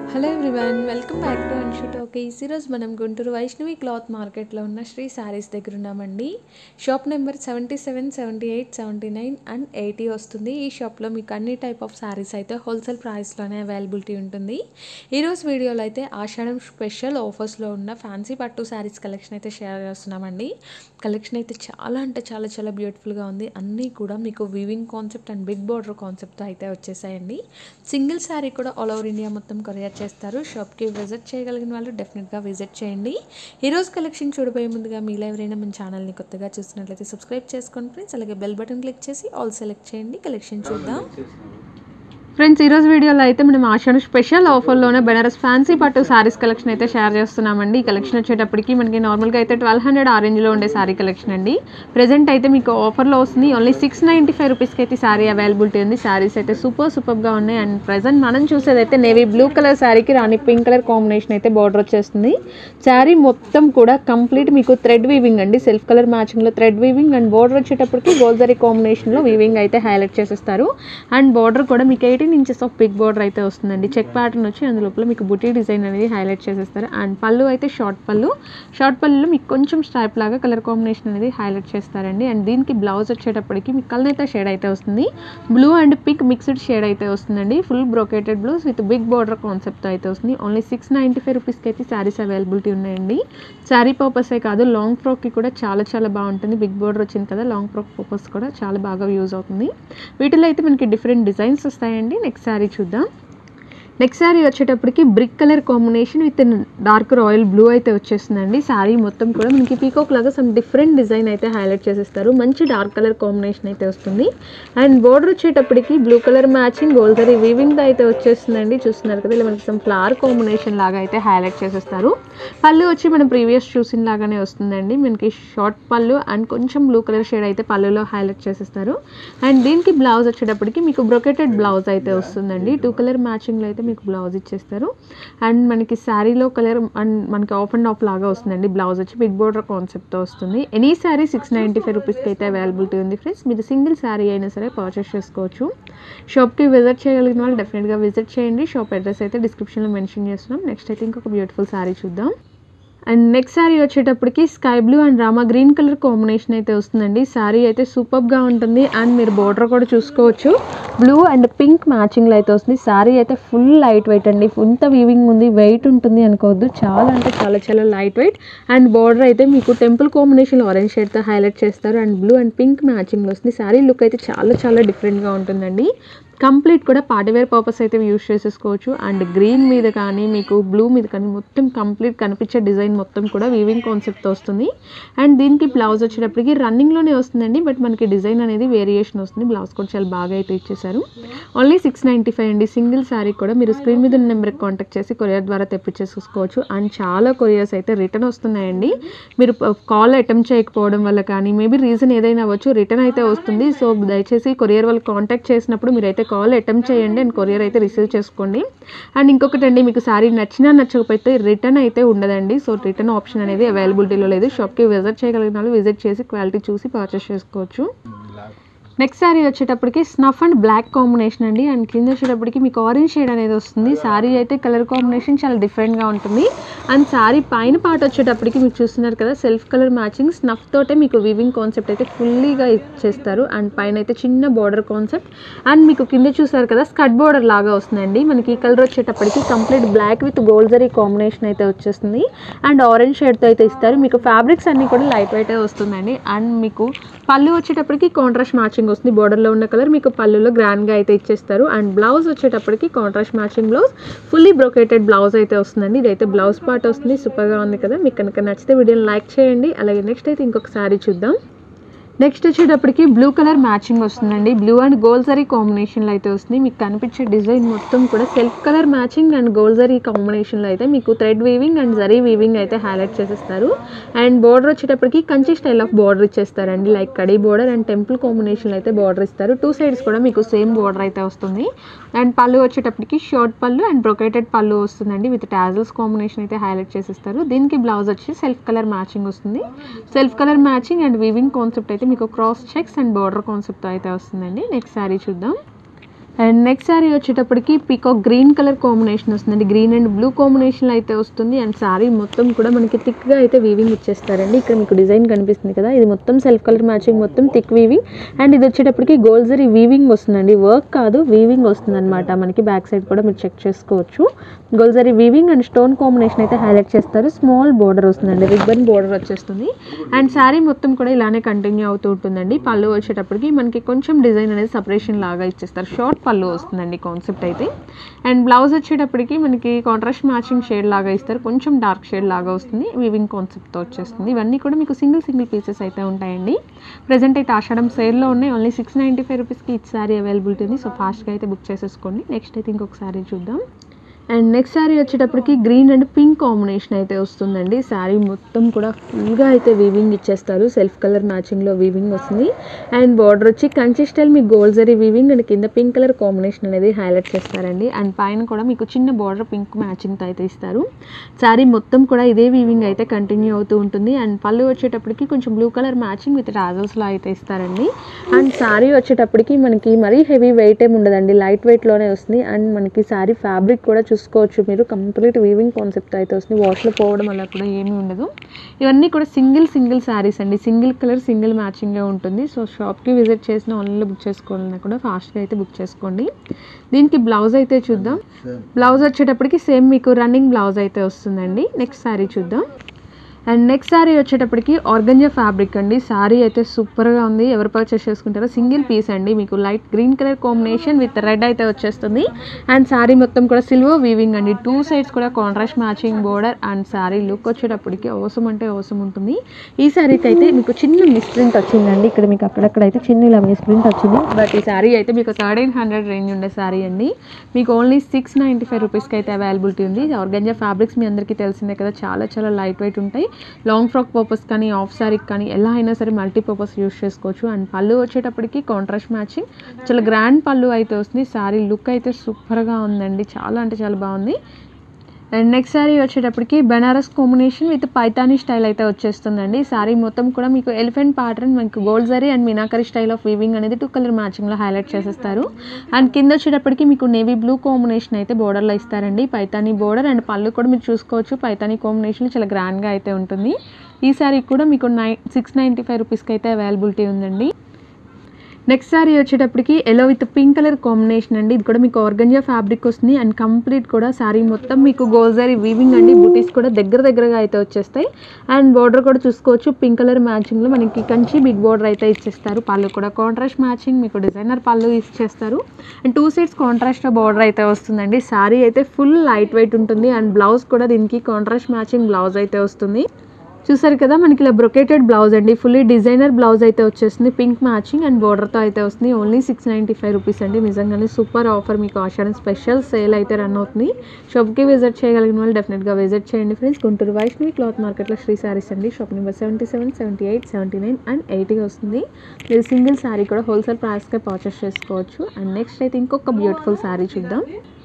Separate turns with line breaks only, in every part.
hello everyone welcome back to Anshu Talkies ఈరోజు మనం Guntur Vaishnavi cloth మార్కెట్లో ఉన్న శ్రీ శారీస్ దగ్గర ఉన్నామండి shop number seventy seven seventy eight seventy nine and eighty వస్తుంది ఈ షాప్లో మీకు అన్ని టైప్ ఆఫ్ శారీస్ అయితే హోల్సేల్ ప్రైస్లోనే అవైలబిలిటీ ఉంటుంది ఈరోజు వీడియోలో అయితే ఆషాఢం స్పెషల్ ఆఫర్స్లో ఉన్న ఫ్యాన్సీ పట్టు శారీస్ కలెక్షన్ అయితే షేర్ చేస్తున్నామండి కలెక్షన్ అయితే చాలా అంటే చాలా చాలా బ్యూటిఫుల్గా ఉంది అన్నీ కూడా మీకు weaving concept and big border కాన్సెప్ట్తో అయితే వచ్చేసాయండి సింగిల్ శారీ కూడా ఆల్ ఓవర్ ఇండియా మొత్తం కొరియర్ చేస్తారు షాప్కి విజిట్ చేయగలిగిన వాళ్ళు డెఫినెట్గా విజిట్ చేయండి ఈరోజు కలెక్షన్ చూడబోయే ముందుగా మీలో ఎవరైనా మన ఛానల్ని కొత్తగా చూస్తున్నట్లయితే సబ్స్క్రైబ్ చేసుకోండి ఫ్రెండ్స్ అలాగే బెల్ బటన్ క్లిక్ చేసి ఆల్ సెలెక్ట్ చేయండి కలెక్షన్ చూద్దాం ఫ్రెండ్స్ ఈరోజు వీడియోలో అయితే మనం ఆషాఢ స్పెషల్ ఆఫర్లోనే బెనారస్ ఫ్యాన్సీ పట్టు శారీస్ కలెక్షన్ అయితే షేర్ చేస్తున్నామండి ఈ కలెక్షన్ వచ్చేటప్పటికి మనకి నార్మల్గా అయితే ట్వెల్వ్ హండ్రెడ్ ఆ రేంజ్లో ఉండే శారీ కలెక్షన్ అండి ప్రజెంట్ అయితే మీకు ఆఫర్లో వస్తుంది ఓన్లీ సిక్స్ నైంటీ ఫైవ్ రూపీస్కి అయితే శారీ అవైలబిలిటీ ఉంది శారీస్ అయితే సూపర్ సూపర్గా ఉన్నాయి అండ్ ప్రజెంట్ మనం చూసేది అయితే నేవీ బ్లూ కలర్ శారీకి రాణి పింక్ కలర్ కాంబినేషన్ అయితే బార్డర్ వచ్చేస్తుంది శారీ మొత్తం కూడా కంప్లీట్ మీకు థ్రెడ్ వీవింగ్ అండి సెల్ఫ్ కలర్ మ్యాచింగ్లో థ్రెడ్ వీవింగ్ అండ్ బార్డర్ వచ్చేటప్పటికి గోల్జరీ కాంబినేషన్లో వీవింగ్ అయితే హైలైట్ చేసేస్తారు అండ్ బార్డర్ కూడా మీకు eighteen inches of big border అయితే వస్తుందండి చెక్ ప్యాటర్న్ వచ్చి అందులోపల మీకు బుటీ డిజైన్ అనేది హైలైట్ చేసేస్తారు అండ్ పళ్ళు అయితే షార్ట్ పళ్ళు షార్ట్ పళ్ళులో మీకు కొంచెం స్ట్రైప్ లాగా కలర్ కాంబినేషన్ అనేది హైలైట్ చేస్తారండి అండ్ దీనికి బ్లౌజ్ వచ్చేటప్పటికి మీకు కలనైతే షేడ్ అయితే వస్తుంది blue and pink mixed shade అయితే వస్తుందండి full brocaded blouse with big border concept అయితే వస్తుంది ఓన్లీ సిక్స్ నైంటీ ఫైవ్ రూపీస్కి అయితే శారీస్ అవైలబిలిటీ ఉన్నాయండి శారీ పర్పసే కాదు లాంగ్ ఫ్రాక్కి కూడా చాలా చాలా బాగుంటుంది బిగ్ బార్డర్ వచ్చింది కదా లాంగ్ ఫ్రాక్ పర్పస్ కూడా చాలా బాగా యూజ్ అవుతుంది వీటిలో అయితే మనకి డిఫరెంట్ డిజైన్స్ వస్తాయండి నెక్స్ట్ శారీ చూద్దాం నెక్స్ట్ శారీ వచ్చేటప్పటికి brick colour combination with dark royal blue అయితే వచ్చేస్తుందండి శారీ మొత్తం కూడా మనకి పీకాక్ లాగా సమ్ డిఫరెంట్ డిజైన్ అయితే హైలైట్ చేసేస్తారు మంచి డార్క్ కలర్ కాంబినేషన్ అయితే వస్తుంది అండ్ బోర్డర్ వచ్చేటప్పటికి బ్లూ కలర్ మ్యాచింగ్ గోల్డరీ వీవింగ్ అయితే వచ్చేస్తుందండి చూస్తున్నారు కదా ఇలా మనకి సమ్ ఫ్లవర్ కాంబినేషన్ లాగా అయితే హైలైట్ చేసేస్తారు పళ్ళు వచ్చి మనం ప్రీవియస్ చూసిన లాగానే వస్తుందండి మనకి షార్ట్ పళ్ళు అండ్ కొంచెం బ్లూ కలర్ షేడ్ అయితే పళ్ళులో హైలైట్ చేసేస్తారు అండ్ దీనికి బ్లౌజ్ వచ్చేటప్పటికి మీకు బ్రొకెటెడ్ బ్లౌజ్ అయితే వస్తుందండి టూ కలర్ మ్యాచింగ్లో అయితే మీకు బ్లౌజ్ ఇచ్చేస్తారు అండ్ మనకి శారీలో కలర్ అండ్ మనకి ఆఫ్ అండ్ ఆఫ్ లాగా వస్తుందండి బ్లౌజ్ వచ్చి బిగ్ బోర్డర్ కాన్సెప్ట్తో వస్తుంది any saree six ninety five రూపీస్కి అయితే అవైలబిలిటీ ఉంది ఫ్రెండ్స్ మీరు సింగిల్ శారీ అయినా సరే పర్చేస్ చేసుకోవచ్చు షాప్కి విజిట్ చేయగలిగిన వాళ్ళు డెఫినెట్గా విజిట్ చేయండి షాప్ అడ్రస్ అయితే డిస్క్రిప్షన్లో మెన్షన్ చేస్తున్నాం నెక్స్ట్ అయితే ఇంకొక బ్యూటిఫుల్ శారీ చూద్దాం అండ్ నెక్స్ట్ శారీ వచ్చేటప్పటికి sky blue and rama green colour combination అయితే వస్తుందండి శారీ అయితే సూపర్గా ఉంటుంది అండ్ మీరు బార్డర్ కూడా చూసుకోవచ్చు బ్లూ అండ్ పింక్ మ్యాచింగ్లో అయితే వస్తుంది శారీ అయితే ఫుల్ లైట్ వెయిట్ అండి ఇంత వీవింగ్ ఉంది వెయిట్ ఉంటుంది అనుకోవద్దు చాలా అంటే చాలా చాలా లైట్ వెయిట్ అండ్ బార్డర్ అయితే మీకు టెంపుల్ కాంబినేషన్ ఆరెంజ్ షేడ్తో హైలైట్ చేస్తారు అండ్ బ్లూ అండ్ పింక్ మ్యాచింగ్లో వస్తుంది శారీ లుక్ అయితే చాలా చాలా డిఫరెంట్గా ఉంటుందండి కంప్లీట్ కూడా పార్టీవేర్ పర్పస్ అయితే యూస్ చేసేసుకోవచ్చు అండ్ గ్రీన్ మీద కానీ మీకు బ్లూ మీద కానీ మొత్తం కంప్లీట్ కనిపించే డిజైన్ మొత్తం కూడా వీవింగ్ కాన్సెప్ట్తో వస్తుంది అండ్ దీనికి బ్లౌజ్ వచ్చేటప్పటికి రన్నింగ్లోనే వస్తుందండి బట్ మనకి డిజైన్ అనేది వేరియేషన్ వస్తుంది బ్లౌజ్ కూడా చాలా బాగా అయితే ఇచ్చేసారు ఓన్లీ సిక్స్ నైంటీ ఫైవ్ అండి సింగిల్ శారీ కూడా మీరు స్క్రీన్ మీద ఉన్న నెంబర్కి కాంటాక్ట్ చేసి కొరియర్ ద్వారా తెప్పించేసుకోవచ్చు అండ్ చాలా కొరియర్స్ అయితే రిటర్న్ వస్తున్నాయండి మీరు కాల్ అటెంప్ట్ చేయకపోవడం వల్ల కానీ మేబీ రీజన్ ఏదైనా అవ్వచ్చు రిటర్న్ అయితే వస్తుంది సో దయచేసి కొరియర్ వాళ్ళు కాంటాక్ట్ చేసినప్పుడు మీరైతే కాల్ అటెంప్ట్ చేయండి అండ్ కొరియర్ అయితే రిసీవ్ చేసుకోండి అండ్ ఇంకొకటి అండి మీకు శారీ నచ్చినా నచ్చకపోతే రిటర్న్ అయితే ఉండదండి సో రిటర్న్ ఆప్షన్ అనేది అవైలబిలిటీలో లేదు షాప్కి విజిట్ చేయగలిగిన వాళ్ళు విజిట్ చేసి క్వాలిటీ చూసి పర్చేస్ చేసుకోవచ్చు నెక్స్ట్ శారీ వచ్చేటప్పటికి స్నఫ్ అండ్ బ్లాక్ కాంబినేషన్ అండి అండ్ కింద వచ్చేటప్పటికి మీకు ఆరెంజ్ షేడ్ అనేది వస్తుంది శారీ అయితే కలర్ కాంబినేషన్ చాలా డిఫరెంట్గా ఉంటుంది అండ్ శారీ పైన పార్ట్ వచ్చేటప్పటికి మీకు చూస్తున్నారు కదా సెల్ఫ్ కలర్ మ్యాచింగ్ స్నఫ్ తోటే మీకు వివింగ్ కాన్సెప్ట్ అయితే ఫుల్లీగా ఇచ్చేస్తారు అండ్ పైన అయితే చిన్న బార్డర్ కాన్సెప్ట్ అండ్ మీకు కింద చూసారు కదా స్కట్ బార్డర్ లాగా వస్తుందండి మనకి ఈ కలర్ వచ్చేటప్పటికి complete black with gold zari combination అయితే వచ్చేస్తుంది అండ్ ఆరెంజ్ షేడ్తో అయితే ఇస్తారు మీకు ఫ్యాబ్రిక్స్ అన్నీ కూడా లైట్ వెయిట్ వస్తుందండి అండ్ మీకు పళ్ళు వచ్చేటప్పటికి కాంట్రాస్ట్ మ్యాచింగ్ వస్తుంది బార్డర్లో ఉన్న కలర్ మీకు పళ్ళులో గ్రాండ్గా అయితే ఇచ్చేస్తారు అండ్ బ్లౌజ్ వచ్చేటప్పటికి contrast matching blouse fully brocaded blouse అయితే వస్తుందండి ఇదైతే బ్లౌజ్ పార్ట్ వస్తుంది సూపర్గా ఉంది కదా మీకు కనుక నచ్చితే వీడియోని లైక్ చేయండి అలాగే నెక్స్ట్ అయితే ఇంకొక శారీ చూద్దాం నెక్స్ట్ వచ్చేటప్పటికి బ్లూ కలర్ మ్యాచింగ్ వస్తుందండి బ్లూ అండ్ గోల్డ్ జరీ కాంబినేషన్లో అయితే వస్తుంది మీకు కనిపించే డిజైన్ మొత్తం కూడా self colour matching and gold zari కాంబినేషన్లో అయితే మీకు thread weaving and zari weaving అయితే హైలైట్ చేసేస్తారు అండ్ బార్డర్ వచ్చేటప్పటికి కంచి స్టైల్ ఆఫ్ బార్డర్ ఇచ్చేస్తారండి లైక్ కడీ బార్డర్ అండ్ టెంపుల్ కాంబినేషన్లో అయితే బార్డర్ ఇస్తారు టూ సైడ్స్ కూడా మీకు సేమ్ బార్డర్ అయితే వస్తుంది అండ్ పళ్ళు వచ్చేటప్పటికి షార్ట్ పళ్ళు అండ్ బ్రొకేటెడ్ పళ్ళు వస్తుందండి విత్ టాజల్స్ కాంబినేషన్ అయితే హైలైట్ చేసేస్తారు దీనికి బ్లౌజ్ వచ్చి సెల్ఫ్ కలర్ మ్యాచింగ్ వస్తుంది self colour matching and weaving concept అయితే మీకు cross checks and border concept అయితే వస్తుందండి నెక్స్ట్ శారీ చూద్దాం అండ్ నెక్స్ట్ శారీ వచ్చేటప్పటికి పీకాక్ గ్రీన్ కలర్ కాంబినేషన్ వస్తుందండి గ్రీన్ అండ్ బ్లూ కాంబినేషన్లో అయితే వస్తుంది అండ్ శారీ మొత్తం కూడా మనకి థిక్గా అయితే వీవింగ్ ఇచ్చేస్తారండి ఇక్కడ మీకు డిజైన్ కనిపిస్తుంది కదా ఇది మొత్తం సెల్ఫ్ కలర్ మ్యాచింగ్ మొత్తం థిక్ వీవింగ్ అండ్ ఇది వచ్చేటప్పటికి గోల్డ్ జరీ వీవింగ్ వస్తుందండి వర్క్ కాదు వీవింగ్ వస్తుంది అనమాట మనకి బ్యాక్ సైడ్ కూడా మీరు చెక్ చేసుకోవచ్చు gold zari weaving and stone combination అయితే హైలైట్ చేస్తారు స్మాల్ బోర్డర్ వస్తుందండి రిబ్బన్ బోర్డర్ వచ్చేస్తుంది అండ్ శారీ మొత్తం కూడా ఇలానే కంటిన్యూ అవుతూ ఉంటుందండి పళ్ళు వచ్చేటప్పటికి మనకి కొంచెం డిజైన్ అనేది సపరేషన్ లాగా ఇచ్చేస్తారు షార్ట్ పళ్ళు వస్తుందండి కాన్సెప్ట్ అయితే అండ్ బ్లౌజ్ వచ్చేటప్పటికి మనకి కాంట్రాస్ట్ మ్యాచింగ్ షేడ్ లాగా ఇస్తారు కొంచెం డార్క్ షేడ్ లాగా వస్తుంది వివింగ్ కాన్సెప్ట్తో వచ్చేస్తుంది ఇవన్నీ కూడా మీకు సింగిల్ సింగిల్ పీసెస్ అయితే ఉంటాయండి ప్రజెంట్ అయితే ఆషాఢం సేల్లో ఉన్నాయి ఓన్లీ సిక్స్ నైంటీ ఫైవ్ రూపీస్కి ఈ సారీ అవైలబిలిటీ ఉంది సో ఫాస్ట్గా అయితే బుక్ చేసేసుకోండి నెక్స్ట్ అయితే ఇంకొక సారీ చూద్దాం అండ్ నెక్స్ట్ శారీ వచ్చేటప్పటికి గ్రీన్ అండ్ పింక్ కాంబినేషన్ అయితే వస్తుందండి శారీ మొత్తం కూడా ఫుల్గా అయితే వీవింగ్ ఇచ్చేస్తారు సెల్ఫ్ కలర్ మ్యాచింగ్లో వీవింగ్ వస్తుంది అండ్ బార్డర్ వచ్చి కంచి స్టైల్ మీకు గోల్డ్ జరీ వీవింగ్ అండ్ కింద పింక్ కలర్ కాంబినేషన్ అనేది హైలైట్ చేస్తారండి అండ్ పైన కూడా మీకు చిన్న బార్డర్ పింక్ మ్యాచింగ్తో అయితే ఇస్తారు శారీ మొత్తం కూడా ఇదే వీవింగ్ అయితే కంటిన్యూ అవుతూ ఉంటుంది అండ్ పళ్ళు వచ్చేటప్పటికి కొంచెం బ్లూ కలర్ మ్యాచింగ్ విత్ రాజల్స్లో అయితే ఇస్తారండి అండ్ శారీ వచ్చేటప్పటికి మనకి మరీ హెవీ వెయిట్ ఏమి ఉండదండి లైట్ వెయిట్లోనే వస్తుంది అండ్ మనకి శారీ ఫ్యాబ్రిక్ కూడా చూసుకోవచ్చు మీరు కంప్లీట్ వీవింగ్ కాన్సెప్ట్ అయితే వస్తుంది వాష్లో పోవడం అలా కూడా ఏమీ ఉండదు ఇవన్నీ కూడా సింగిల్ సింగిల్ శారీస్ అండి సింగిల్ కలర్ సింగిల్ మ్యాచింగ్లో ఉంటుంది సో షాప్కి విజిట్ చేసిన ఆన్లైన్లో బుక్ చేసుకోవాలన్నా కూడా ఫాస్ట్గా అయితే బుక్ చేసుకోండి దీనికి బ్లౌజ్ అయితే చూద్దాం బ్లౌజ్ వచ్చేటప్పటికి సేమ్ మీకు రన్నింగ్ బ్లౌజ్ అయితే వస్తుందండి నెక్స్ట్ శారీ చూద్దాం అండ్ నెక్స్ట్ శారీ వచ్చేటప్పటికి ఆర్గంజా ఫ్యాబ్రిక్ అండి శారీ అయితే సూపర్గా ఉంది ఎవరు పర్చేస్ చేసుకుంటారో సింగిల్ పీస్ అండి మీకు light green colour combination with red అయితే వచ్చేస్తుంది అండ్ శారీ మొత్తం కూడా సిల్వర్ వీవింగ్ అండి టూ సైడ్స్ కూడా contrast matching border and saree look వచ్చేటప్పటికి అవసరం అంటే అవసరం ఉంటుంది ఈ శారీకి అయితే మీకు చిన్న మిస్ప్రింట్ వచ్చిందండి ఇక్కడ మీకు అక్కడక్కడ అయితే చిన్న ఇలా మిస్ప్రింట్ వచ్చింది బట్ ఈ శారీ అయితే మీకు థర్టీన్ హండ్రెడ్ రేంజ్ ఉండే శారీ అండి మీకు ఓన్లీ సిక్స్ నైంటీ ఫైవ్ రూపీస్కి అయితే అవైలబిలిటీ ఉంది ఆర్గంజా ఫ్యాబ్రిక్స్ మీ అందరికీ తెలిసిందే కదా చాలా చాలా లైట్ వెయిట్ ఉంటాయి లాంగ్ ఫ్రాక్ పర్పస్ కానీ ఆఫ్ శారీకి కానీ ఎలా అయినా సరే మల్టీపర్పస్ యూస్ చేసుకోవచ్చు అండ్ పళ్ళు వచ్చేటప్పటికి కాంట్రాస్ట్ మ్యాచింగ్ చాలా గ్రాండ్ పళ్ళు అయితే వస్తుంది శారీ లుక్ అయితే సూపర్గా ఉందండి చాలా అంటే చాలా బాగుంది అండ్ నెక్స్ట్ శారీ వచ్చేటప్పటికి Banaras combination with Paithani style అయితే వచ్చేస్తుందండి శారీ మొత్తం కూడా మీకు ఎలిఫెంట్ ప్యాటర్న్ మీకు gold zari and meenakari style of weaving అనేది టూ కలర్ మ్యాచింగ్లో హైలైట్ చేసేస్తారు అండ్ కింద వచ్చేటప్పటికి మీకు నేవీ బ్లూ కాంబినేషన్ అయితే బోర్డర్లో ఇస్తారండి పైతానీ బోర్డర్ అండ్ పళ్ళు కూడా మీరు చూసుకోవచ్చు పైతానీ కాంబినేషన్ చాలా గ్రాండ్గా అయితే ఉంటుంది ఈ శారీ కూడా మీకు నై సిక్స్ నైంటీ ఫైవ్ రూపీస్కి అయితే అవైలబిలిటీ ఉందండి నెక్స్ట్ శారీ వచ్చేటప్పటికి yellow with pink colour combination అండి ఇది కూడా మీకు ఆర్గంజా ఫ్యాబ్రిక్ వస్తుంది అండ్ కంప్లీట్ కూడా శారీ మొత్తం మీకు గోల్జరీ వీవింగ్ అండి బూటీస్ కూడా దగ్గర దగ్గరగా అయితే వచ్చేస్తాయి అండ్ బార్డర్ కూడా చూసుకోవచ్చు పింక్ కలర్ మ్యాచింగ్లో మనకి కంచి బిగ్ బార్డర్ అయితే ఇచ్చేస్తారు పళ్ళు కూడా కాంట్రాస్ట్ మ్యాచింగ్ మీకు డిజైనర్ పళ్ళు ఇచ్చేస్తారు and two sides contrast border అయితే వస్తుందండి శారీ అయితే ఫుల్ లైట్ వెయిట్ ఉంటుంది అండ్ బ్లౌజ్ కూడా దీనికి కాంట్రాస్ట్ మ్యాచింగ్ బ్లౌజ్ అయితే వస్తుంది చూసారు కదా మనకి ఇలా బ్రొకేటెడ్ బ్లౌజ్ అండి ఫుల్లీ డిజైనర్ బ్లౌజ్ అయితే వచ్చేస్తుంది పింక్ మ్యాచింగ్ అండ్ బార్డర్తో అయితే వస్తుంది only six ninety five rupees అండి నిజంగానే సూపర్ ఆఫర్ మీకు ఆషాఢం స్పెషల్ సేల్ అయితే రన్ అవుతుంది షాప్కి విజిట్ చేయగలిగిన వాళ్ళు డెఫినెట్గా విజిట్ చేయండి ఫ్రెండ్స్ గుంటూరు వైష్ణవి క్లాత్ మార్కెట్లో శ్రీ శారీస్ అండి shop number seventy seven seventy eight seventy nine and ఎయిటీగా వస్తుంది మీరు సింగిల్ శారీ కూడా హోల్సేల్ ప్రైస్కే పర్చేస్ చేసుకోవచ్చు అండ్ నెక్స్ట్ అయితే ఇంకొక బ్యూటిఫుల్ శారీ చూద్దాం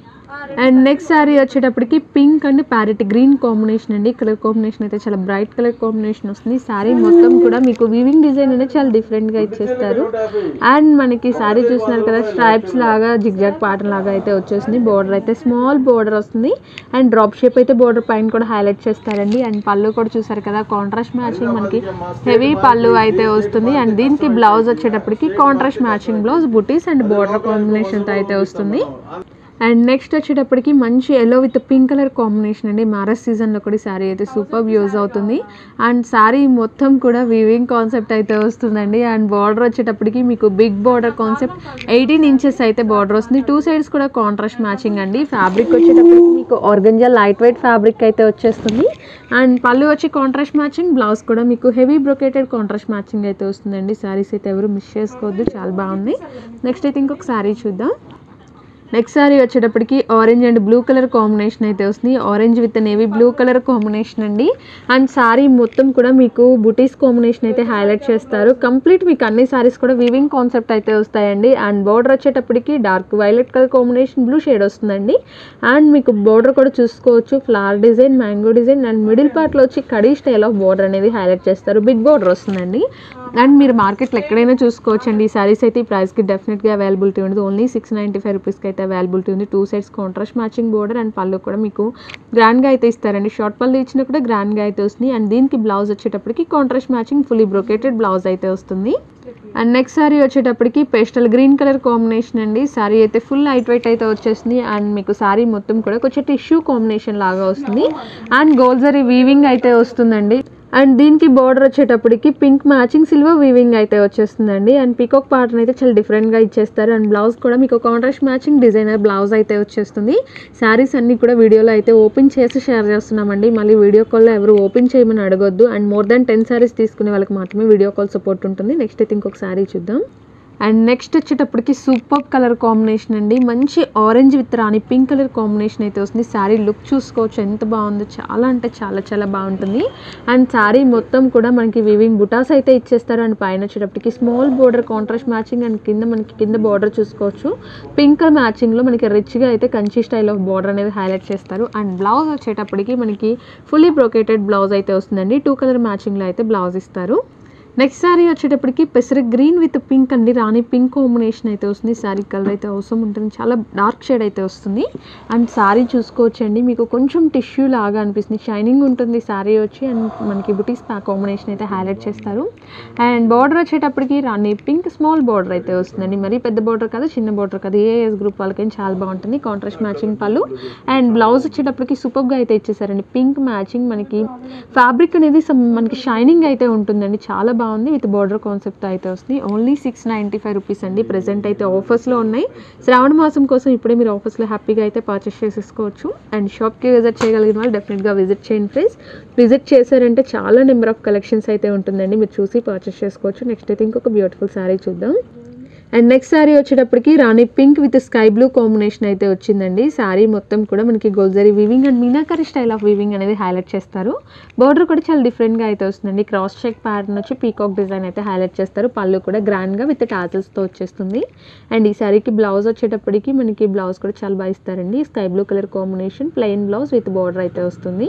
అండ్ నెక్స్ట్ శారీ వచ్చేటప్పటికి pink and parrot green combination అండి కలర్ కాంబినేషన్ అయితే చాలా బ్రైట్ కలర్ కాంబినేషన్ వస్తుంది శారీ మొత్తం కూడా మీకు వీవింగ్ డిజైన్ అనేది చాలా డిఫరెంట్గా ఇచ్చేస్తారు అండ్ మనకి శారీ చూస్తున్నారు కదా స్ట్రైప్స్ లాగా జిగ్జాగ్ ప్యాటర్న్ లాగా అయితే వచ్చేసింది బోర్డర్ అయితే స్మాల్ బోర్డర్ వస్తుంది అండ్ డ్రాప్ షేప్ అయితే బోర్డర్ పైన కూడా హైలైట్ చేస్తారండి అండ్ పళ్ళు కూడా చూసారు కదా కాంట్రాస్ట్ మ్యాచింగ్ మనకి హెవీ పళ్ళు అయితే వస్తుంది అండ్ దీనికి బ్లౌజ్ వచ్చేటప్పటికి కాంట్రాస్ట్ మ్యాచింగ్ బ్లౌజ్ బుటీస్ అండ్ బోర్డర్ కాంబినేషన్తో అయితే వస్తుంది అండ్ నెక్స్ట్ వచ్చేటప్పటికి మంచి yellow with pink colour combination అండి మ్యారేజ్ సీజన్లో కూడా శారీ అయితే సూపర్ యూజ్ అవుతుంది అండ్ శారీ మొత్తం కూడా వీవింగ్ కాన్సెప్ట్ అయితే వస్తుందండి అండ్ బార్డర్ వచ్చేటప్పటికి మీకు big border concept eighteen inches అయితే బార్డర్ వస్తుంది టూ సైడ్స్ కూడా కాంట్రాస్ట్ మ్యాచింగ్ అండి ఫ్యాబ్రిక్ వచ్చేటప్పటికి మీకు ఆర్గంజా లైట్ వెయిట్ ఫ్యాబ్రిక్ అయితే వచ్చేస్తుంది అండ్ పళ్ళు వచ్చి కాంట్రాస్ట్ మ్యాచింగ్ బ్లౌజ్ కూడా మీకు హెవీ బ్రొకేటెడ్ కాంట్రాస్ట్ మ్యాచింగ్ అయితే వస్తుందండి శారీస్ అయితే ఎవరు మిస్ చేసుకోవద్దు చాలా బాగుంది నెక్స్ట్ అయితే ఇంకొక శారీ చూద్దాం నెక్స్ట్ సారీ వచ్చేటప్పటికి orange and blue colour combination అయితే వస్తుంది orange with navy blue colour combination అండి అండ్ సారీ మొత్తం కూడా మీకు బుటీస్ కాంబినేషన్ అయితే హైలైట్ చేస్తారు కంప్లీట్ మీకు అన్ని సారీస్ కూడా వీవింగ్ కాన్సెప్ట్ అయితే వస్తాయండి అండ్ బార్డర్ వచ్చేటప్పటికి dark violet colour combination blue shade వస్తుందండి అండ్ మీకు బార్డర్ కూడా చూసుకోవచ్చు flower design mango design and middle పార్ట్లో వచ్చి కడీ స్టైల్ ఆఫ్ బార్డర్ అనేది హైలైట్ చేస్తారు బిగ్ బార్డర్ వస్తుందండి అండ్ మీరు మార్కెట్లో ఎక్కడైనా చూసుకోవచ్చు అండి ఈ సారీస్ అయితే ఈ ప్రైస్కి డెఫినెట్గా అవైలబిలిటీ ఉండదు ఓన్లీ సిక్స్ నైంటీ ఫైవ్ రూపీస్కి అయితే అవైలబిలిటీ ఉంది two sides contrast matching border and పళ్ళు కూడా మీకు గ్రాండ్గా అయితే ఇస్తారండి షార్ట్ పళ్ళు ఇచ్చినా కూడా గ్రాండ్గా అయితే వస్తుంది అండ్ దీనికి బ్లౌజ్ వచ్చేటప్పటికి contrast matching fully brocaded blouse అయితే వస్తుంది అండ్ నెక్స్ట్ సారీ వచ్చేటప్పటికి పేస్టల్ గ్రీన్ కలర్ కాంబినేషన్ అండి సారీ అయితే ఫుల్ లైట్ వెయిట్ అయితే వచ్చేస్తుంది అండ్ మీకు సారీ మొత్తం కూడా కొంచెం టిష్యూ కాంబినేషన్ లాగా వస్తుంది అండ్ గోల్జరీ వీవింగ్ అయితే వస్తుందండి అండ్ దీనికి బార్డర్ వచ్చేటప్పటికి పింక్ మ్యాచింగ్ సిల్వర్ వీవింగ్ అయితే వచ్చేస్తుందండి అండ్ పికాక్ ప్యాటర్న్ అయితే చాలా డిఫరెంట్గా ఇచ్చేస్తారు అండ్ బ్లౌజ్ కూడా మీకు కాంట్రాస్ట్ మ్యాచింగ్ డిజైనర్ బ్లౌజ్ అయితే వచ్చేస్తుంది శారీస్ అన్ని కూడా వీడియోలో అయితే ఓపెన్ చేసి షేర్ చేస్తున్నామండి మళ్ళీ వీడియో కాల్లో ఎవరు ఓపెన్ చేయమని అడగొద్దు and more than ten sarees తీసుకునే వాళ్ళకి మాత్రమే వీడియో కాల్ సపోర్ట్ ఉంటుంది నెక్స్ట్ అయితే ఇంకొక శారీ చూద్దాం అండ్ నెక్స్ట్ వచ్చేటప్పటికి సూపర్ కలర్ కాంబినేషన్ అండి మంచి orange with rani pink colour combination అయితే వస్తుంది శారీ లుక్ చూసుకోవచ్చు ఎంత బాగుందో చాలా అంటే చాలా చాలా బాగుంటుంది అండ్ శారీ మొత్తం కూడా మనకి వివింగ్ బుటాస్ అయితే ఇచ్చేస్తారు అండ్ పైన వచ్చేటప్పటికి small border contrast matching and కింద మనకి కింద బార్డర్ చూసుకోవచ్చు పింక్ కలర్ మ్యాచింగ్లో మనకి రిచ్గా అయితే కంచి స్టైల్ ఆఫ్ బార్డర్ అనేది హైలైట్ చేస్తారు అండ్ బ్లౌజ్ వచ్చేటప్పటికి మనకి ఫుల్లీ బ్రోకేటెడ్ బ్లౌజ్ అయితే వస్తుందండి టూ కలర్ మ్యాచింగ్లో అయితే బ్లౌజ్ ఇస్తారు నెక్స్ట్ శారీ వచ్చేటప్పటికి పెసర గ్రీన్ విత్ పింక్ అండి రాణి పింక్ కాంబినేషన్ అయితే వస్తుంది శారీ కలర్ అయితే అవసరం ఉంటుంది చాలా డార్క్ షేడ్ అయితే వస్తుంది అండ్ శారీ చూసుకోవచ్చండి మీకు కొంచెం టిష్యూ లాగా అనిపిస్తుంది షైనింగ్ ఉంటుంది శారీ వచ్చి అండ్ మనకి బుటీస్ కాంబినేషన్ అయితే హైలైట్ చేస్తారు అండ్ బార్డర్ వచ్చేటప్పటికి రాణి పింక్ స్మాల్ బార్డర్ అయితే వస్తుందండి మరీ పెద్ద బార్డర్ కాదు చిన్న బార్డర్ కాదు ఏ ఏజ్ గ్రూప్ వాళ్ళకైనా చాలా బాగుంటుంది కాంట్రాస్ట్ మ్యాచింగ్ పళ్ళు అండ్ బ్లౌజ్ వచ్చేటప్పటికి సూపర్గా అయితే ఇచ్చేసారండి పింక్ మ్యాచింగ్ మనకి ఫ్యాబ్రిక్ అనేది some మనకి షైనింగ్ అయితే ఉంటుందండి చాలా బాగుంది విత్ బార్డర్ కాన్సెప్ట్ అయితే వస్తుంది only six ninety five rupees అండి ప్రెసెంట్ అయితే ఆఫర్స్లో ఉన్నాయి శ్రావణ మాసం కోసం ఇప్పుడే మీరు ఆఫర్స్లో హ్యాపీగా అయితే పర్చేస్ చేసేసుకోవచ్చు అండ్ షాప్కి విజిట్ చేయగలిగిన వాళ్ళు డెఫినెట్గా విజిట్ చేయండి ఫ్రెండ్స్ విజిట్ చేశారంటే చాలా నెంబర్ ఆఫ్ కలెక్షన్స్ అయితే ఉంటుందండి మీరు చూసి పర్చేస్ చేసుకోవచ్చు నెక్స్ట్ అయితే ఇంకొక బ్యూటిఫుల్ శారీ చూద్దాం అండ్ నెక్స్ట్ శారీ వచ్చేటప్పటికి rani pink with sky blue combination అయితే వచ్చిందండి శారీ మొత్తం కూడా మనకి గోల్జరీ weaving and meenakari style of weaving అనేది హైలైట్ చేస్తారు బార్డర్ కూడా చాలా డిఫరెంట్గా అయితే వస్తుందండి క్రాస్ చెక్ ప్యాటర్న్ వచ్చి పీకాక్ డిజైన్ అయితే హైలైట్ చేస్తారు పళ్ళు కూడా గ్రాండ్గా విత్ టాజల్స్తో వచ్చేస్తుంది అండ్ ఈ శారీకి బ్లౌజ్ వచ్చేటప్పటికి మనకి బ్లౌజ్ కూడా చాలా బాగా ఇస్తారండి sky blue colour combination plain blouse with border అయితే వస్తుంది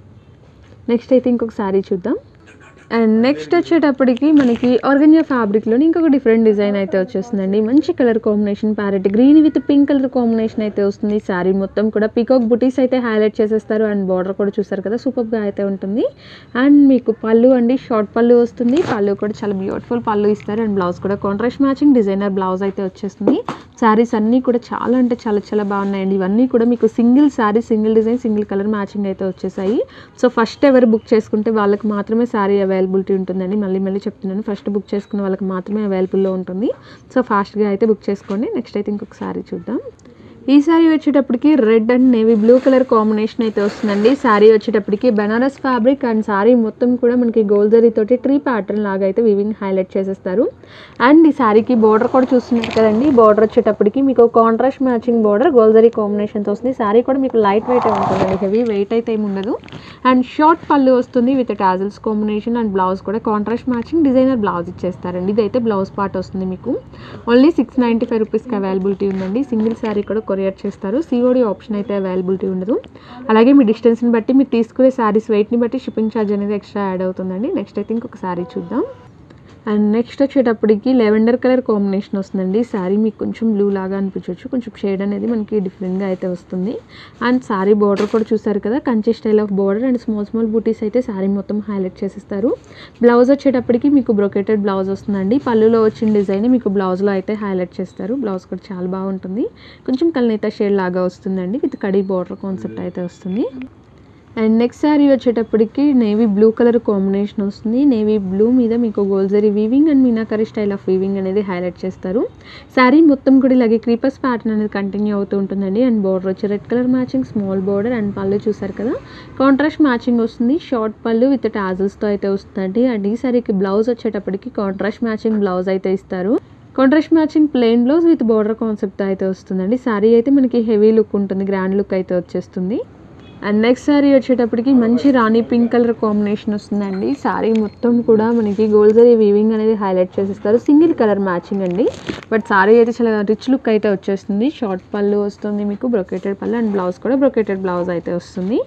నెక్స్ట్ అయితే ఇంకొక శారీ చూద్దాం అండ్ నెక్స్ట్ వచ్చేటప్పటికి మనకి ఆర్గంజా ఫ్యాబ్రిక్లోని ఇంకొక డిఫరెంట్ డిజైన్ అయితే వచ్చేస్తుందండి మంచి colour combination parrot green with pink colour combination అయితే వస్తుంది శారీ మొత్తం కూడా పికాక్ బుటీస్ అయితే హైలైట్ చేసేస్తారు అండ్ బార్డర్ కూడా చూసారు కదా సూపర్గా అయితే ఉంటుంది అండ్ మీకు పళ్ళు అండి షార్ట్ పళ్ళు వస్తుంది పళ్ళు కూడా చాలా బ్యూటిఫుల్ పళ్ళు ఇస్తారు అండ్ బ్లౌజ్ కూడా కాంట్రాస్ట్ మ్యాచింగ్ డిజైనర్ బ్లౌజ్ అయితే వచ్చేస్తుంది శారీస్ అన్నీ కూడా చాలా అంటే చాలా చాలా బాగున్నాయండి ఇవన్నీ కూడా మీకు single sari single design single colour matching అయితే వచ్చేసాయి సో ఫస్ట్ ఎవరు బుక్ చేసుకుంటే వాళ్ళకి మాత్రమే శారీ అవైలబిలిటీ ఉంటుందండి మళ్ళీ మళ్ళీ చెప్తున్నాను ఫస్ట్ బుక్ చేసుకున్న వాళ్ళకి మాత్రమే అవైలబుల్లో ఉంటుంది సో ఫాస్ట్గా అయితే బుక్ చేసుకోండి నెక్స్ట్ అయితే ఇంకొక శారీ చూద్దాం ఈ శారీ వచ్చేటప్పటికి red and navy blue colour combination అయితే వస్తుందండి శారీ వచ్చేటప్పటికి బనారస్ ఫ్యాబ్రిక్ అండ్ శారీ మొత్తం కూడా మనకి గోల్జరీ తోటి ట్రీ ప్యాటర్న్ లాగా అయితే వివింగ్ హైలైట్ చేసేస్తారు అండ్ ఈ శారీకి బార్డర్ కూడా చూస్తున్నారు కదండి బార్డర్ వచ్చేటప్పటికి మీకు కాంట్రాస్ట్ మ్యాచింగ్ బార్డర్ గోల్జరీ కాంబినేషన్తో వస్తుంది శారీ కూడా మీకు లైట్ వెయిట్ ఉంటుందండి హెవీ వెయిట్ అయితే ఏమి ఉండదు అండ్ షార్ట్ పళ్ళు వస్తుంది with tassels combination and blouse కూడా కాంట్రాస్ట్ మ్యాచింగ్ డిజైనర్ బ్లౌజ్ ఇచ్చేస్తారండి ఇదైతే బ్లౌజ్ పార్ట్ వస్తుంది మీకు ఓన్లీ సిక్స్ నైంటీ ఫైవ్ రూపీస్కి అవైలబిలిటీ ఉందండి సింగిల్ శారీ కూడా కొరియర్ చేస్తారు సిఓడి ఆప్షన్ అయితే అవైలబిలిటీ ఉండదు అలాగే మీ డిస్టెన్స్ని బట్టి మీరు తీసుకునే శారీస్ వెయిట్ని బట్టి షిప్పింగ్ ఛార్జ్ అనేది ఎక్స్ట్రా యాడ్ అవుతుందండి నెక్స్ట్ అయితే ఇంకొక శారీ చూద్దాం అండ్ నెక్స్ట్ వచ్చేటప్పటికి లెవెండర్ కలర్ కాంబినేషన్ వస్తుందండి శారీ మీకు కొంచెం బ్లూ లాగా అనిపించవచ్చు కొంచెం షేడ్ అనేది మనకి డిఫరెంట్గా అయితే వస్తుంది అండ్ శారీ బార్డర్ కూడా చూసారు కదా Kanchi style of border and small small butis అయితే శారీ మొత్తం హైలైట్ చేసేస్తారు బ్లౌజ్ వచ్చేటప్పటికి మీకు బ్రొకేటెడ్ బ్లౌజ్ వస్తుందండి పళ్ళులో వచ్చిన డిజైన్ మీకు బ్లౌజ్లో అయితే హైలైట్ చేస్తారు బ్లౌజ్ కూడా చాలా బాగుంటుంది కొంచెం కల్నేత షేడ్ లాగా వస్తుందండి విత్ కడీ బార్డర్ కాన్సెప్ట్ అయితే వస్తుంది అండ్ నెక్స్ట్ శారీ వచ్చేటప్పటికి నేవీ బ్లూ కలర్ కాంబినేషన్ వస్తుంది నేవీ బ్లూ మీద మీకు గోల్జరీ weaving and meenakari style of weaving అనేది హైలైట్ చేస్తారు శారీ మొత్తం కూడా ఇలాగే క్రీపర్స్ ప్యాటర్న్ అనేది కంటిన్యూ అవుతూ ఉంటుందండి అండ్ బార్డర్ వచ్చి red colour matching small border and పళ్ళు చూసారు కదా కాంట్రాస్ట్ మ్యాచింగ్ వస్తుంది షార్ట్ పళ్ళు విత్ టాజల్స్తో అయితే వస్తుందండి అండ్ ఈ శారీకి బ్లౌజ్ వచ్చేటప్పటికి కాంట్రాస్ట్ మ్యాచింగ్ బ్లౌజ్ అయితే ఇస్తారు contrast matching plain blouse with border concept అయితే వస్తుందండి శారీ అయితే మనకి హెవీ లుక్ ఉంటుంది గ్రాండ్ లుక్ అయితే వచ్చేస్తుంది అండ్ నెక్స్ట్ శారీ వచ్చేటప్పటికి మంచి రాణి పింక్ కలర్ కాంబినేషన్ వస్తుందండి శారీ మొత్తం కూడా మనకి గోల్జరీ వీవింగ్ అనేది హైలైట్ చేసేస్తారు సింగిల్ కలర్ మ్యాచింగ్ అండి బట్ శారీ అయితే చాలా రిచ్ లుక్ అయితే వచ్చేస్తుంది షార్ట్ పళ్ళు వస్తుంది మీకు బ్రొకేటెడ్ పళ్ళు అండ్ బ్లౌజ్ కూడా బ్రొకేటెడ్ బ్లౌజ్ అయితే వస్తుంది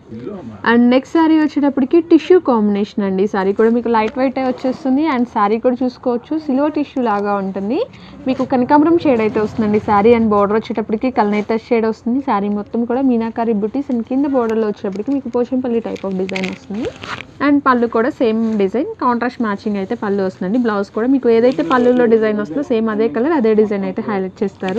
అండ్ నెక్స్ట్ శారీ వచ్చేటప్పటికి టిష్యూ కాంబినేషన్ అండి శారీ కూడా మీకు లైట్ వెయిట్ వచ్చేస్తుంది అండ్ శారీ కూడా చూసుకోవచ్చు సిల్వర్ టిష్యూ లాగా ఉంటుంది మీకు కనకాంబరం షేడ్ అయితే వస్తుందండి శారీ అండ్ బార్డర్ వచ్చేటప్పటికి కల్నేత షేడ్ వస్తుంది శారీ మొత్తం కూడా మీనాకారి బుటీస్ అండ్ కింద బార్డర్లో వచ్చేటప్పటికి మీకు పోచంపల్లి టైప్ ఆఫ్ డిజైన్ వస్తుంది అండ్ పళ్ళు కూడా సేమ్ డిజైన్ కాంట్రాస్ట్ మ్యాచింగ్ అయితే పళ్ళు వస్తుందండి బ్లౌజ్ కూడా మీకు ఏదైతే పళ్ళులో డిజైన్ వస్తుందో సేమ్ అదే కలర్ అదే డిజైన్ అయితే హైలైట్ చేస్తారు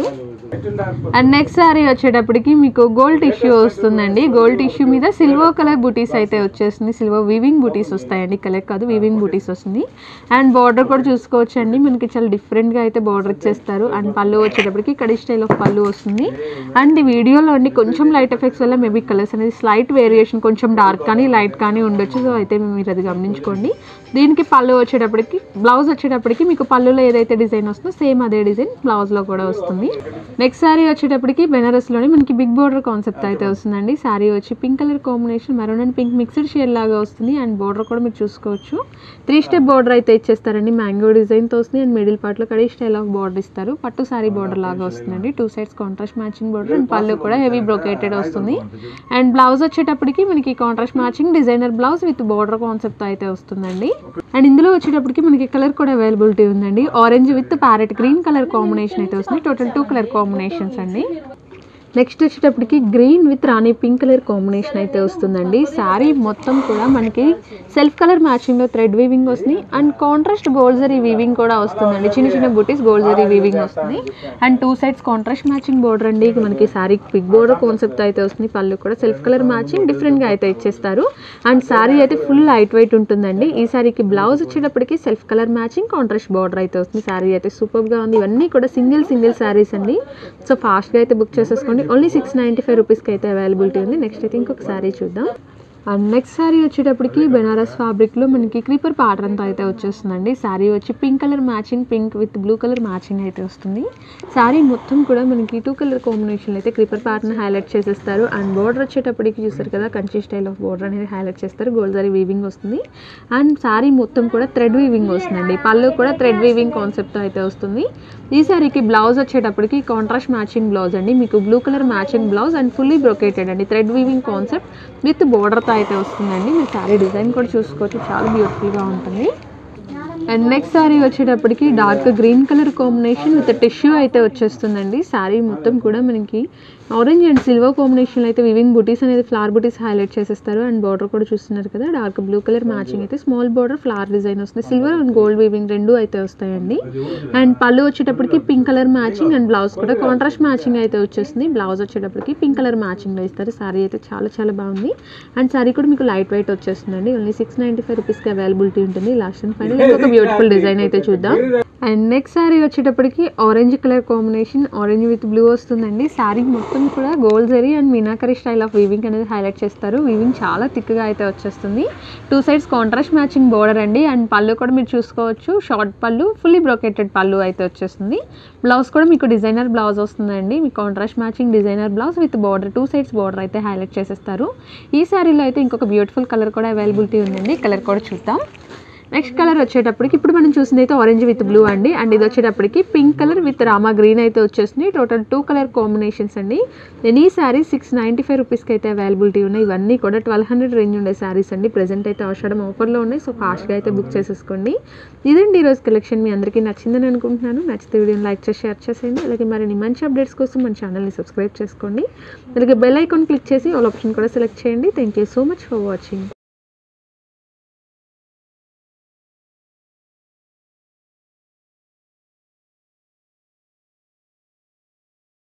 అండ్ నెక్స్ట్ శారీ వచ్చేటప్పటికి మీకు గోల్డ్ టిష్యూ వస్తుందండి గోల్డ్ టిష్యూ మీద సిల్వర్ కలర్ బుటీస్ అయితే వచ్చేస్తుంది సిల్వర్ వీవింగ్ బుటీస్ వస్తాయండి కలర్ కాదు వీవింగ్ బుటీస్ వస్తుంది అండ్ బార్డర్ కూడా చూసుకోవచ్చు అండి మనకి చాలా డిఫరెంట్గా అయితే బార్డర్ ఇచ్చేస్తారు అండ్ పళ్ళు వచ్చేటప్పటికి కడి స్టైల్ ఆఫ్ పళ్ళు వస్తుంది అండ్ ఈ వీడియోలో అండి కొంచెం లైట్ ఎఫెక్ట్స్ వల్ల మేబీ కలర్స్ అనేది స్లైట్ వేరియేషన్ కొంచెం డార్క్ కానీ లైట్ కానీ ఉండొచ్చు సో అయితే మీరు అది గమనించుకోండి దీనికి పళ్ళు వచ్చేటప్పటికి బ్లౌజ్ వచ్చేటప్పటికి మీకు పళ్ళులో ఏదైతే డిజైన్ వస్తుందో సేమ్ అదే డిజైన్ బ్లౌజ్లో కూడా వస్తుంది నెక్స్ట్ శారీ వచ్చేటప్పటికి బెనారస్లోనే మనకి బిగ్ బోర్డర్ కాన్సెప్ట్ అయితే వస్తుందండి శారీ వచ్చి pink colour combination maroon and pink mixed shade లాగా వస్తుంది అండ్ బోర్డర్ కూడా మీరు చూసుకోవచ్చు త్రీ స్టెప్ బోర్డర్ అయితే ఇచ్చేస్తారండి మ్యాంగో డిజైన్తో వస్తుంది అండ్ మిడిల్ పార్ట్లో కడీ స్టైల్ ఆఫ్ బోర్డర్ ఇస్తారు పట్టు శారీ బోర్డర్ లాగా వస్తుందండి two sides contrast matching border and పళ్ళు కూడా హెవీ బ్రొకేటెడ్ వస్తుంది అండ్ బ్లౌజ్ వచ్చేటప్పటికి మనకి contrast matching designer blouse with border concept అయితే వస్తుందండి అండ్ ఇందులో వచ్చేటప్పటికి మనకి కలర్ కూడా అవైలబిలిటీ ఉందండి orange with parrot green colour combination అయితే వస్తుంది టోటల్ టూ కలర్ కాంబినేషన్స్ అండి నెక్స్ట్ వచ్చేటప్పటికి green with rani pink colour combination అయితే వస్తుందండి శారీ మొత్తం కూడా మనకి సెల్ఫ్ కలర్ మ్యాచింగ్లో థ్రెడ్ వీవింగ్ వస్తుంది అండ్ కాంట్రాస్ట్ గోల్జరీ వీవింగ్ కూడా వస్తుందండి చిన్న చిన్న బుటీస్ గోల్జరీ వీవింగ్ వస్తుంది and two sides contrast matching border అండి మనకి శారీ బిగ్ బోర్డర్ కాన్సెప్ట్ అయితే వస్తుంది పళ్ళు కూడా సెల్ఫ్ కలర్ మ్యాచింగ్ డిఫరెంట్గా అయితే ఇచ్చేస్తారు అండ్ శారీ అయితే ఫుల్ లైట్ వెయిట్ ఉంటుందండి ఈ శారీకి బ్లౌజ్ వచ్చేటప్పటికి self colour matching contrast border అయితే వస్తుంది శారీ అయితే సూపర్గా ఉంది ఇవన్నీ కూడా సింగిల్ సింగిల్ శారీస్ అండి సో ఫాస్ట్గా అయితే బుక్ చేసేసుకోండి ఓన్లీ సిక్స్ నైంటీ ఫైవ్ రూపీస్కి అయితే అవైలబిలిటీ ఉంది నెక్స్ట్ అయితే ఇంకొక శారీ చూద్దాం అండ్ నెక్స్ట్ శారీ వచ్చేటప్పటికి బెనారస్ ఫ్యాబ్రిక్లో మనకి క్రీపర్ ప్యాటర్న్తో అయితే వచ్చేస్తుందండి శారీ వచ్చి pink colour matching pink with blue colour matching అయితే వస్తుంది శారీ మొత్తం కూడా మనకి టూ కలర్ కాంబినేషన్లో అయితే క్రీపర్ ప్యాటర్న్ హైలైట్ చేసేస్తారు అండ్ బోర్డర్ వచ్చేటప్పటికి చూస్తారు కదా కంచి స్టైల్ ఆఫ్ బోర్డర్ అనేది హైలైట్ చేస్తారు గోల్జరీ వీవింగ్ వస్తుంది అండ్ శారీ మొత్తం కూడా థ్రెడ్ వీవింగ్ వస్తుందండి పళ్ళు కూడా థ్రెడ్ వీవింగ్ కాన్సెప్ట్తో అయితే వస్తుంది ఈ శారీకి బ్లౌజ్ వచ్చేటప్పటికి కాంట్రాస్ట్ మ్యాచింగ్ బ్లౌజ్ అండి మీకు blue colour matching blouse and fully brocaded అండి థ్రెడ్ వీవింగ్ కాన్సెప్ట్ విత్ బోర్డర్తో అయితే వస్తుందండి మీరు శారీ డిజైన్ కూడా చూసుకోవచ్చు చాలా బ్యూటిఫుల్గా ఉంటుంది అండ్ నెక్స్ట్ శారీ వచ్చేటప్పటికి dark green colour combination with tissue అయితే వచ్చేస్తుందండి శారీ మొత్తం కూడా మనకి ఆరెంజ్ అండ్ సిల్వర్ కాంబినేషన్లో అయితే వివింగ్ బుటీస్ అనేది ఫ్లవర్ బుటీస్ హైలైట్ చేసేస్తారు అండ్ బార్డర్ కూడా చూస్తున్నారు కదా డార్క్ బ్లూ కలర్ మ్యాచింగ్ అయితే స్మాల్ బార్డర్ ఫ్లవర్ డిజైన్ వస్తుంది సిల్వర్ అండ్ గోల్డ్ వివింగ్ రెండు అయితే వస్తాయండి అండ్ పళ్ళు వచ్చేటప్పటికి pink colour matching and blouse కూడా కాంట్రాస్ట్ మ్యాచింగ్ అయితే వచ్చేస్తుంది బ్లౌజ్ వచ్చేటప్పటికి పింక్ కలర్ మ్యాచింగ్లో ఇస్తారు శారీ అయితే చాలా చాలా బాగుంది అండ్ శారీ కూడా మీకు లైట్ వెయిట్ వచ్చేస్తుందండి ఓన్లీ సిక్స్ నైంటీ ఫైవ్ రూపీస్కి అవైలబిలిటీ ఉంటుంది లాస్ట్ అండ్ ఫైనల్ ఇంకొక బ్యూటిఫుల్ డిజైన్ అయితే చూద్దాం అండ్ నెక్స్ట్ శారీ వచ్చేటప్పటికి orange colour combination orange with blue వస్తుందండి శారీ మొత్తం కూడా gold zari and meenakari style of weaving అనేది హైలైట్ చేస్తారు వీవింగ్ చాలా థిక్గా అయితే వచ్చేస్తుంది two sides contrast matching border అండి అండ్ పళ్ళు కూడా మీరు చూసుకోవచ్చు షార్ట్ పళ్ళు ఫుల్లీ బ్రోకెటెడ్ పళ్ళు అయితే వచ్చేస్తుంది బ్లౌజ్ కూడా మీకు డిజైనర్ బ్లౌజ్ వస్తుందండి మీకు contrast matching designer blouse with border two sides border అయితే హైలైట్ చేసేస్తారు ఈ శారీలో అయితే ఇంకొక బ్యూటిఫుల్ కలర్ కూడా అవైలబిలిటీ ఉందండి కలర్ కూడా చూద్దాం నెక్స్ట్ కలర్ వచ్చేటప్పటికి ఇప్పుడు మనం చూసింది అయితే ఆరెంజ్ విత్ బ్లూ అండి అండ్ ఇది వచ్చేటప్పటికి pink colour with rama green అయితే వచ్చేసింది టోటల్ టూ కలర్ కాంబినేషన్స్ అండి నేను ఈ శారీ సిక్స్ నైంటీ ఫైవ్ రూపీస్కి అయితే అవైలబిలిటీ ఉన్నాయి ఇవన్నీ కూడా ట్వెల్వ్ హండ్రెడ్ రేంజ్ ఉండే శారీస్ అండి ప్రెసెంట్ అయితే ఆషాఢం ఆఫర్లో ఉన్నాయి సో ఫాస్ట్గా అయితే బుక్ చేసేసుకోండి ఇదండి ఈరోజు కలెక్షన్ మీ అందరికీ నచ్చిందని అనుకుంటున్నాను నచ్చితే వీడియోని లైక్ చేసి షేర్ చేసేయండి అలాగే మరిన్ని మంచి అప్డేట్స్ కోసం మన ఛానల్ని సబ్స్క్రైబ్ చేసుకోండి అలాగే బెల్ ఐకాన్ క్లిక్ చేసి ఆల్ ఆప్షన్ కూడా సెలెక్ట్ చేయండి thank you so much for watching